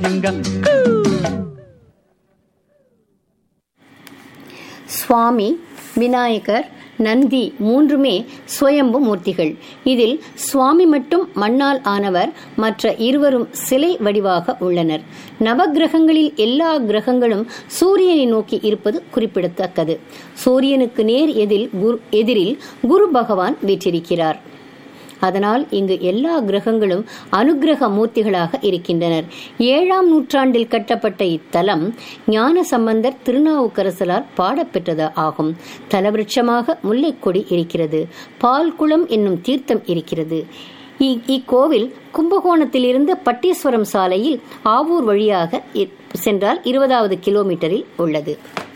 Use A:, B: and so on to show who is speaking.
A: சுவாமி விநாயகர் நந்தி மூன்றுமே சுயம்பு மூர்த்திகள் இதில் சுவாமி மட்டும் மண்ணால் ஆனவர் மற்ற இருவரும் சிலை வடிவாக உள்ளனர் நவகிரகங்களில் எல்லா கிரகங்களும் சூரியனை நோக்கி இருப்பது குறிப்பிடத்தக்கது சூரியனுக்கு நேர் எதில் குரு எதிரில் குரு பகவான் வீற்றிருக்கிறார் அதனால் இங்கு எல்லா கிரகங்களும் அனுக்கிரக மூர்த்திகளாக இருக்கின்றனர் ஏழாம் நூற்றாண்டில் கட்டப்பட்ட இத்தலம் ஞான சம்பந்தர் திருநாவுக்கரசலால் பாடப்பெற்றது ஆகும் தலவிருட்சமாக முல்லைக்கொடி இருக்கிறது பால்குளம் என்னும் தீர்த்தம் இருக்கிறது இக்கோவில் கும்பகோணத்திலிருந்து பட்டீஸ்வரம் சாலையில் ஆவூர் வழியாக சென்றால் இருபதாவது கிலோமீட்டரில் உள்ளது